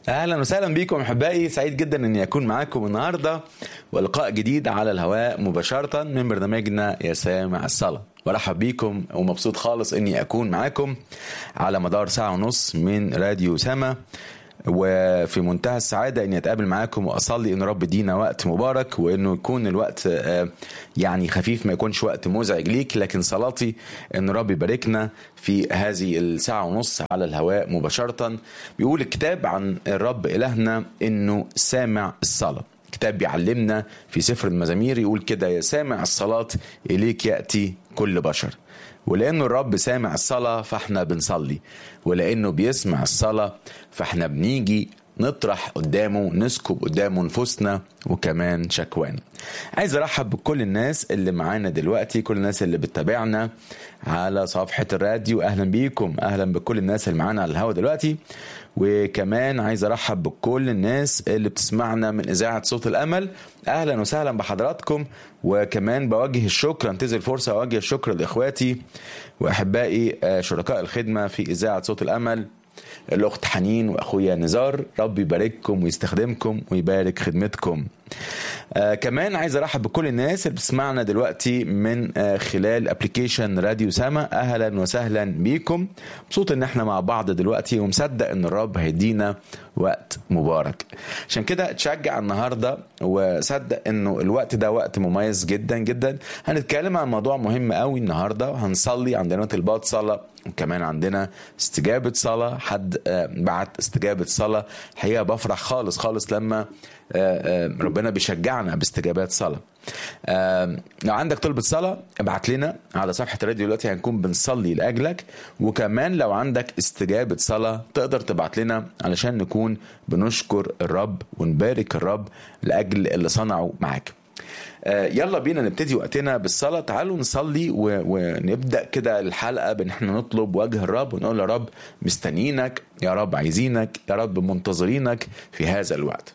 اهلا وسهلا بكم احبائي سعيد جدا اني اكون معاكم النهارده ولقاء جديد على الهواء مباشره من برنامجنا يا سامع الصلاه برحب بيكم ومبسوط خالص اني اكون معاكم على مدار ساعه ونص من راديو سما وفي منتهى السعادة إني أتقابل معاكم وأصلي إن رب يدينا وقت مبارك وإنه يكون الوقت آه، يعني خفيف ما يكونش وقت مزعج ليك لكن صلاتي إن رب يباركنا في هذه الساعة ونص على الهواء مباشرة بيقول الكتاب عن الرب إلهنا إنه سامع الصلاة كتاب بيعلمنا في سفر المزامير يقول كده يا سامع الصلاة إليك يأتي كل بشر ولانه الرب سامع الصلاه فاحنا بنصلي ولانه بيسمع الصلاه فاحنا بنيجي نطرح قدامه نسكب قدامه نفوسنا وكمان شكوانا عايز ارحب بكل الناس اللي معانا دلوقتي كل الناس اللي بتتابعنا على صفحة الراديو اهلا بيكم اهلا بكل الناس اللي معانا على الهوا دلوقتي وكمان عايز ارحب بكل الناس اللي بتسمعنا من اذاعه صوت الامل اهلا وسهلا بحضراتكم وكمان بوجه الشكر انتهز الفرصه اوجه الشكر لاخواتي واحبائي آه، شركاء الخدمه في اذاعه صوت الامل الاخت حنين واخويا نزار رب يبارككم ويستخدمكم ويبارك خدمتكم آه كمان عايز ارحب بكل الناس اللي بتسمعنا دلوقتي من آه خلال ابلكيشن راديو سما اهلا وسهلا بيكم مبسوط ان احنا مع بعض دلوقتي ومصدق ان الرب هيدينا وقت مبارك عشان كده اتشجع النهارده وصدق انه الوقت ده وقت مميز جدا جدا هنتكلم عن موضوع مهم قوي النهارده وهنصلي عندنا طلبات صلاه وكمان عندنا استجابة صلاة حد آه، بعت استجابة صلاة الحقيقة بفرح خالص خالص لما آه، آه، ربنا بيشجعنا باستجابات صلاة آه، لو عندك طلبة صلاة ابعت لنا على صفحة الراديو دلوقتي هنكون بنصلي لأجلك وكمان لو عندك استجابة صلاة تقدر تبعت لنا علشان نكون بنشكر الرب ونبارك الرب لأجل اللي صنعه معاك آه، يلا بينا نبتدي وقتنا بالصلاة تعالوا نصلي و- ونبدأ كده الحلقة بإن احنا نطلب وجه الرب ونقول يا رب مستنيينك يا رب عايزينك يا رب منتظرينك في هذا الوقت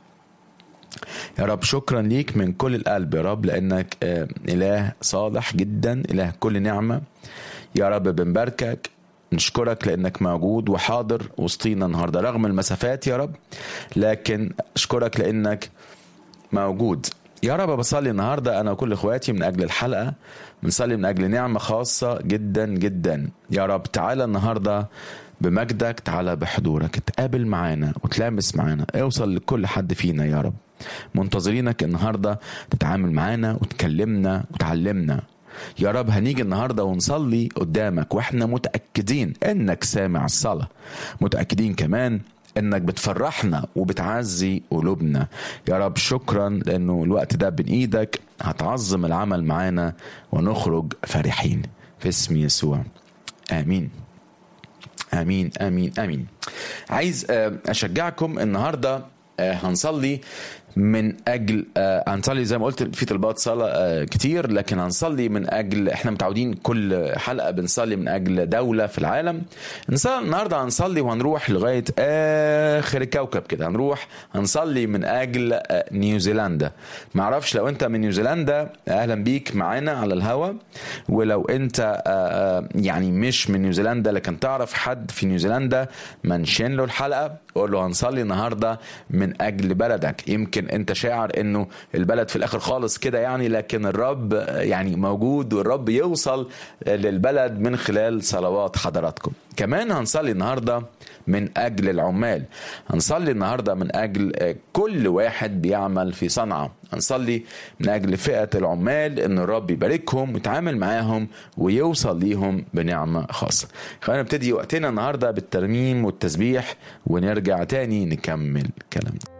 يا رب شكرا ليك من كل القلب يا رب لأنك آه، إله صالح جدا إله كل نعمة يا رب بنباركك نشكرك لأنك موجود وحاضر وسطينا النهاردة رغم المسافات يا رب لكن أشكرك لأنك موجود يا رب بصلي النهارده انا وكل اخواتي من اجل الحلقه بنصلي من اجل نعمه خاصه جدا جدا يا رب تعالى النهارده بمجدك تعالى بحضورك تقابل معانا وتلامس معانا اوصل لكل حد فينا يا رب منتظرينك النهارده تتعامل معانا وتكلمنا وتعلمنا يا رب هنيجي النهارده ونصلي قدامك واحنا متاكدين انك سامع الصلاه متاكدين كمان انك بتفرحنا وبتعزي قلوبنا يا رب شكرا لانه الوقت ده بين ايدك هتعظم العمل معانا ونخرج فرحين في اسم يسوع امين امين امين امين عايز آه، اشجعكم النهارده آه، هنصلي من اجل آه، هنصلي زي ما قلت في طلبات صلاه آه، كتير لكن هنصلي من اجل احنا متعودين كل حلقه بنصلي من اجل دوله في العالم نصلي النهارده هنصلي وهنروح لغايه اخر الكوكب كده هنروح هنصلي من اجل آه، نيوزيلندا معرفش لو انت من نيوزيلندا اهلا بيك معانا على الهوا ولو انت آه، آه، يعني مش من نيوزيلندا لكن تعرف حد في نيوزيلندا منشن له الحلقه قول له هنصلي النهارده من اجل بلدك يمكن انت شاعر انه البلد في الاخر خالص كده يعني لكن الرب يعني موجود والرب يوصل للبلد من خلال صلوات حضراتكم كمان هنصلي النهارده من اجل العمال هنصلي النهارده من اجل كل واحد بيعمل في صنعاء هنصلي من اجل فئه العمال ان الرب يباركهم ويتعامل معاهم ويوصل ليهم بنعمه خاصه خلينا نبتدي وقتنا النهارده بالترميم والتسبيح ونرجع تاني نكمل كلامنا